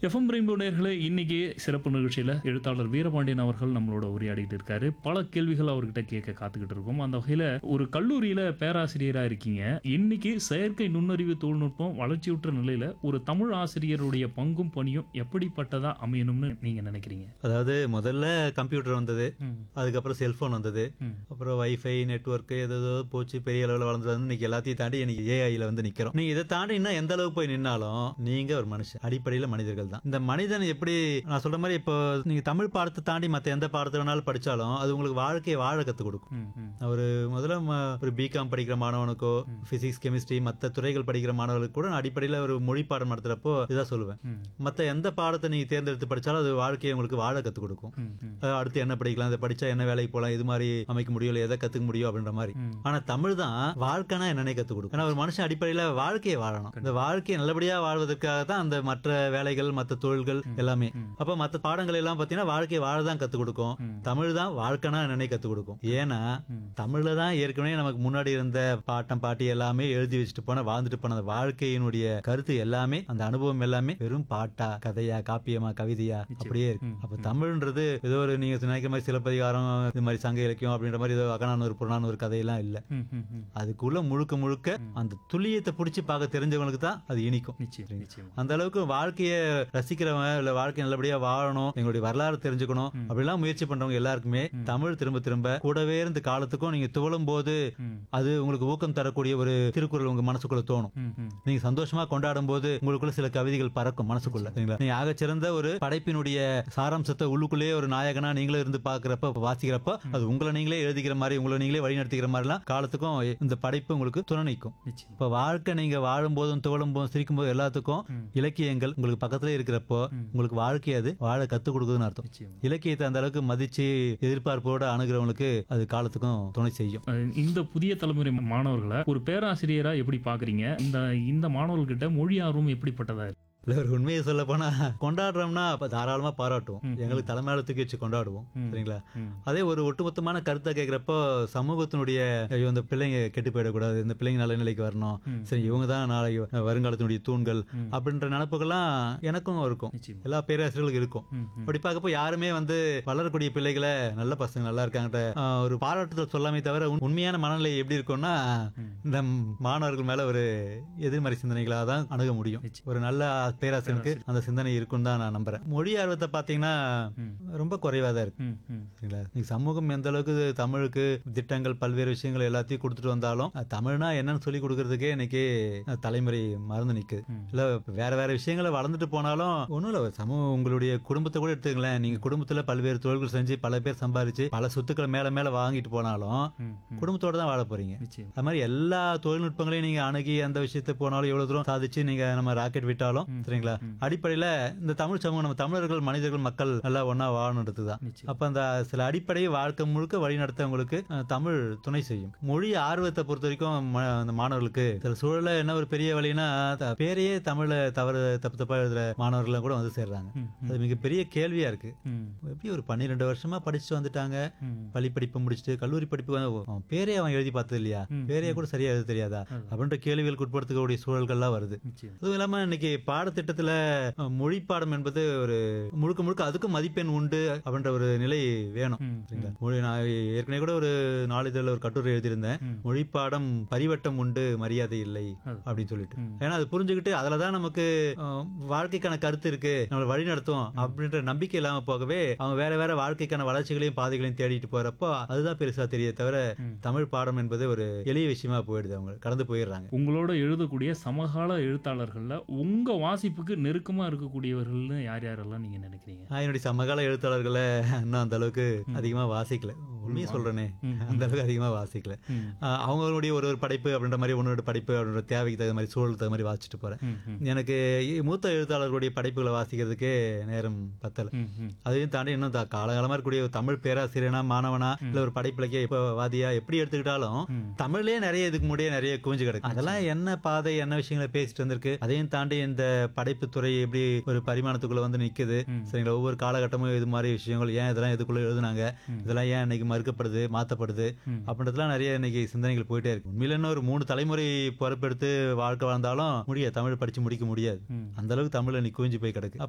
FM rainbow நேர்களே இன்னைக்கு சிறப்பு நிகழ்ச்சியில் எழுத்தாளர் வீரபாண்டியன் அவர்கள் நம்மளோட உரையாடிட்டு இருக்காரு பல கேள்விகள் அவர்கிட்ட கேட்க காத்துக்கிட்டு இருக்கோம் அந்த வகையில் ஒரு கல்லூரியில் பேராசிரியராக இருக்கீங்க இன்னைக்கு செயற்கை நுண்ணறிவு தொழில்நுட்பம் வளர்ச்சியுற்ற நிலையில் ஒரு தமிழ் ஆசிரியருடைய பங்கும் பணியும் எப்படிப்பட்டதா அமையணும்னு நீங்கள் நினைக்கிறீங்க அதாவது முதல்ல கம்ப்யூட்டர் வந்தது ம். அதுக்கப்புறம் செல்போன் வந்தது ம். அப்புறம் வைஃபை நெட்வொர்க் ஏதோ போச்சு பெரிய அளவில் வளர்ந்தது வந்து இன்னைக்கு எல்லாத்தையும் தாண்டி இன்னைக்கு ஏஐல வந்து நிக்கிறோம் நீங்க இதை தாண்டி இன்னும் எந்த அளவுக்கு போய் நின்னாலும் நீங்க ஒரு மனுஷன் அடிப்படையில மனிதர்கள் தான் இந்த மனிதன் எப்படி நான் சொல்ற மாதிரி இப்போ நீங்க தமிழ் பாடத்தை தாண்டி மத்த எந்த பாடத்தை வேணாலும் படிச்சாலும் அது உங்களுக்கு வாழ்க்கையை வாழ கத்து கொடுக்கும் ம், ம், ஒரு முதல்ல ம- ஒரு பிகாம் படிக்கிற மாணவனுக்கோ பிசிக்ஸ் கெமிஸ்ட்ரி மற்ற துறைகள் படிக்கிற மாணவர்களுக்கு கூட நான் அடிப்படையில் ஒரு மொழி பாடம் நடத்துறப்போ இதான் சொல்லுவேன் ம், மற்ற எந்த பாடத்தை நீங்க தேர்ந்தெடுத்து படிச்சாலும் அது வாழ்க்கையை உங்களுக்கு வாழ கத்து கொடுக்கும் ம், ம், அஹ் அடுத்து என்ன படிக்கலாம் இதை படிச்சா என்ன வேலைக்கு போகலாம் இது மாதிரி அமைக்க முடியும் இல்லை எதை கத்துக்க முடியும் அப்படின்ற மாதிரி ம். ஆனா தமிழ் தான் வாழ்க்கைனா என்னன்னே கத்து கொடுக்கும் ஏன்னா ஒரு மனுஷன் அடிப்படையில வாழ்க்கையை வாழணும் இந்த வாழ்க்கையை நல்லபடியா வாழ்வதற்காக தான் அந்த மற்ற வேலைகள் மற்ற தொழில்கள் எல்லாமே அப்ப மற்ற பாடங்கள் எல்லாம் பாத்தீங்கன்னா வாழ்க்கையை வாழ தான் கத்து கொடுக்கும் தமிழ் தான் வாழ்க்கைனா என்னன்னே கத்து கொடுக்கும் ஏன்னா தமிழ்ல தான் ஏற்கனவே நமக்கு முன்னாடி இருந்த பாட்டம் பாட்டி எல்லாமே எழுதி வச்சுட்டு போன வாழ்ந்துட்டு போன அந்த வாழ்க்கையினுடைய கருத்து எல்லாமே அந்த அனுபவம் எல்லாமே வெறும் பாட்டா கதையா காப்பியமா கவிதையா அப்படியே இருக்கு அப்ப தமிழ்ன்றது ஏதோ ஒரு நீங்க நினைக்கிற மாதிரி சிலப்பதிகாரம் இது மாதிரி சங்க இலக்கியம் அப்படின்ற மாதிரி ஏதோ அகநானூறு புறநானூறு கதையெல்லாம் இல்ல ம், ம், ம். அதுக்குள்ள முழுக்க முழுக்க அந்த துல்லியத்தை பிடிச்சி பார்க்க தெரிஞ்சவங்களுக்கு தான் அது இனிக்கும் நிச்சயம் நிச்சயம் அந்த அளவுக்கு வாழ்க்கையை ரசிக்கிறவங்க இல்ல வாழ்க்கை நல்லபடியா வாழணும் எங்களுடைய வரலாறு தெரிஞ்சுக்கணும் அப்படிலாம் முயற்சி பண்றவங்க எல்லாருக்குமே தமிழ் திரும்ப திரும்ப கூடவே இருந்து காலத்துக்கும் நீங்க துவளும் போது ம். அது உங்களுக்கு ஊக்கம் தரக்கூடிய ஒரு திருக்குறள் உங்க மனசுக்குள்ள தோணும் ம், ம். நீங்க சந்தோஷமா கொண்டாடும் போது உங்களுக்குள்ள சில கவிதைகள் பறக்கும் மனசுக்குள்ள சரிங்களா நீங்க ஆகச்சிறந்த ஒரு படைப்பினுடைய சாராம்சத்தை உள்ளுக்குள்ளேயே ஒரு நாயகனா நீங்களே இருந்து பாக்குறப்ப வாசிக்கிறப்ப அது உங்களை நீங்களே எழுதிக்கிற மாதிரி உங்களை நீங்களே வழி நடத்திக்கிற மாதிரிலாம் காலத்துக்கும் இந்த படைப்பு உங்களுக்கு துணை நிற்கும் நிச்சயம் இப்ப வாழ்க்கை நீங்க வாழும் போதும் துவளும் போதும் சிரிக்கும் போதும் எல்லாத்துக்கும் இலக்கியங்கள் உங்களுக்கு பக்கத்துல இருக்கிறப்போ உங்களுக்கு வாழ்க்கை அது வாழ கத்து கொடுக்குதுன்னு அர்த்தம் நிச்சயம் இலக்கியத்தை அந்த அளவுக்கு மதிச்சு எதிர்பார்ப்போட அணுகிறவங்களுக்கு அது காலத்துக்கும் துணை செய்யும் அஹ் இந்த புதிய தலைமுறை மாணவர்களை ஒரு பேராசிரியரா எப்படி பாக்குறீங்க இந்த இந்த மாணவர்கள்கிட்ட மொழி ஆர்வம் எப்படிப்பட்டதா இருக்கு இல்ல ஒரு உண்மையை சொல்ல போனா கொண்டாடுறோம்னா அப்ப தாராளமா பாராட்டுவோம் எங்களுக்கு தலைமையில தூக்கி வச்சு கொண்டாடுவோம் சரிங்களா ம். அதே ஒரு ஒட்டுமொத்தமான கருத்தை கேட்கிறப்போ சமூகத்தினுடைய ஐயோ இந்த பிள்ளைங்க கெட்டு போயிடக்கூடாது இந்த பிள்ளைங்க நல்ல நிலைக்கு வரணும் சரி இவங்க தான் நாளை வருங்காலத்தினுடைய தூண்கள் அப்படின்ற நினப்புகள்லாம் எனக்கும் இருக்கும் நிச்சயம் எல்லா பேராசிரியர்களுக்கும் இருக்கும் ம், ம். அப்படி பார்க்கப்போ யாருமே வந்து வளரக்கூடிய பிள்ளைகளை நல்ல பசங்க நல்லா இருக்காங்க ஒரு பாராட்டுதல் சொல்லாமே தவிர உண்- உண்மையான மனநிலை எப்படி இருக்கும்னா இந்த மாணவர்கள் மேல ஒரு எதிர்மறை சிந்தனைகளாக தான் அணுக முடியும் ஒரு நல்ல பேராசிரியருக்கு அந்த சிந்தனை இருக்குன்னு தான் நான் நம்புறேன் மொழி ஆர்வத்தை பார்த்தீங்கன்னா ரொம்ப குறைவா தான் இருக்கு ம், ம். சரிங்களா நீங்க சமூகம் எந்த அளவுக்கு தமிழுக்கு திட்டங்கள் பல்வேறு விஷயங்கள் எல்லாத்தையும் கொடுத்துட்டு வந்தாலும் அது தமிழ்னா என்னன்னு சொல்லி கொடுக்கறதுக்கே இன்னைக்கு அஹ், தலைமுறை மறந்து நிக்குது இல்ல வேற வேற விஷயங்களை வளர்ந்துட்டு போனாலும் ஒண்ணும் இல்ல சமூகம் உங்களுடைய குடும்பத்தை கூட எடுத்துங்களேன் நீங்க குடும்பத்துல பல்வேறு தொழில்கள் செஞ்சு பல பேர் சம்பாரிச்சு பல சொத்துக்களை மேல மேல வாங்கிட்டு போனாலும் ம், ம். குடும்பத்தோட தான் வாழ போறீங்க நிச்சயம் அது மாதிரி எல்லா தொழில்நுட்பங்களையும் நீங்க அணுகி அந்த விஷயத்தை போனாலும் எவ்வளவு தூரம் சாதிச்சு நீங்க நம்ம ராக்கெட் விட்டாலும் சரிங்களா அடிப்படையில இந்த தமிழ் சமூகம் நம்ம தமிழர்கள் மனிதர்கள் மக்கள் நல்லா ஒண்ணா வாழணுன்றது தான் நிச்சயம் அப்ப அந்த சில அடிப்படை வாழ்க்கை முழுக்க வழி நடத்தவங்களுக்கு அஹ், தமிழ் துணை செய்யும் மொழி ஆர்வத்தை பொறுத்த வரைக்கும் ம- அந்த மாணவர்களுக்கு சில சூழல்ல என்ன ஒரு பெரிய வழினா த- பேரையே தமிழ்ல தவறு தப்பு தப்பா எழுதுற மாணவர்கள் கூட வந்து சேர்றாங்க ம், அது மிகப்பெரிய கேள்வியா இருக்கு ம், எப்படி ஒரு பன்னிரெண்டு வருஷமா படிச்சுட்டு வந்துட்டாங்க ம். பள்ளி படிப்பு முடிச்சுட்டு கல்லூரி படிப்பு வந்து அவன் பேரே அவன் எழுதி பார்த்தது இல்லையா பேரையே கூட சரியா எழுத தெரியாதா அப்படின்ற கேள்விகளுக்கு உட்படுத்தக்கூடிய சூழல்கள்லாம் வருது நிச்சயம் அதுவும் இல்லாம இன்னைக்கு பாடத்திட்டத்துல அஹ், மொழி பாடம் என்பது ஒரு முழுக்க முழுக்க அதுக்கும் மதிப்பெண் உண்டு அப்படின்ற ஒரு நிலை வேணும் ம், சரிங்களா மொழி நான் ஏற்கனவே கூட ஒரு நாளிதழில் ஒரு கட்டுரை எழுதியிருந்தேன் ம். மொழி பாடம் பரிவட்டம் உண்டு மரியாதை இல்லை அது. அப்படின்னு சொல்லிட்டு ம். ஏன்னா அது புரிஞ்சுக்கிட்டு அதுல தான் நமக்கு அஹ், வாழ்க்கைக்கான கருத்து இருக்கு நம்மளை வழி நடத்தும் அப்படின்ற நம்பிக்கை இல்லாம போகவே அவங்க வேற வேற வாழ்க்கைக்கான வளர்ச்சிகளையும் பாதைகளையும் தேடிட்டு போறப்போ அதுதான் பெருசா தெரிய தவிர தமிழ் பாடம் என்பது ஒரு எளிய விஷயமா போயிடுது அவங்க கடந்து போயிடுறாங்க உங்களோட எழுதக்கூடிய சமகால எழுத்தாளர்கள்ல உங்க வாசிப்புக்கு நெருக்கமா இருக்கக்கூடியவர்கள்னு யார் யாரெல்லாம் நீங்க நினைக்கிறீங்க நான் என்னுடைய சமகால எழுத்தாளர்களை இன்னும் அந்த அளவுக்கு அதிகமா வாசிக்கல உண்மையை சொல்றேனே அந்த அளவுக்கு அதிகமா வாசிக்கல ம். ஆஹ் அவங்களுடைய ஒரு ஒரு படைப்பு அப்படின்ற மாதிரி உன்னோட படைப்பு அப்படின்ற தேவைக்கு தகுந்த மாதிரி சூழலுக்கு தகுந்த மாதிரி வாசிச்சுட்டு போறேன் ம், ம், எனக்கு மூத்த எழுத்தாளர்களுடைய படைப்புகளை வாசிக்கிறதுக்கே நேரம் பத்தல ம், ம். அதையும் தாண்டி இன்னும் தா- காலகாலமா இருக்கக்கூடிய ஒரு தமிழ் பேராசிரியனா மாணவனா இல்ல ஒரு படைப்பிலக்கிய இப்ப வாதியா எப்படி எடுத்துக்கிட்டாலும் தமிழ்லயே நிறைய இதுக்கு முன்னாடியே நிறைய குவிஞ்சு கிடக்கு அதெல்லாம் என்ன பாதை என்ன விஷயங்களை பேசிட்டு வந்திருக்கு அதையும் தாண்டி இந்த படைப்பு துறை எப்படி ஒரு பரிமாணத்துக்குள்ள வந்து நிக்குது சரிங்களா ஒவ்வொரு காலகட்டமும் இது மாதிரி விஷயங்கள் ஏன் இதெல்லாம் இதுக்குள்ள எழுதுனாங்க இதெல்லாம் ஏன் இன்னைக்கு மறுக்கப்படுது மாத்தப்படுது அப்படின்றதுலாம் நிறைய இன்னைக்கு சிந்தனைகள் போயிட்டே இருக்கு உண்மையில இன்னும் ஒரு மூணு தலைமுறை பொறுப்பெடுத்து வாழ்க்கை வாழ்ந்தாலும் முடியாது தமிழ் படிச்சு முடிக்க முடியாது ம். அந்த அளவுக்கு தமிழ்ல நீ குவிஞ்சு போய் கிடக்கு அப்ப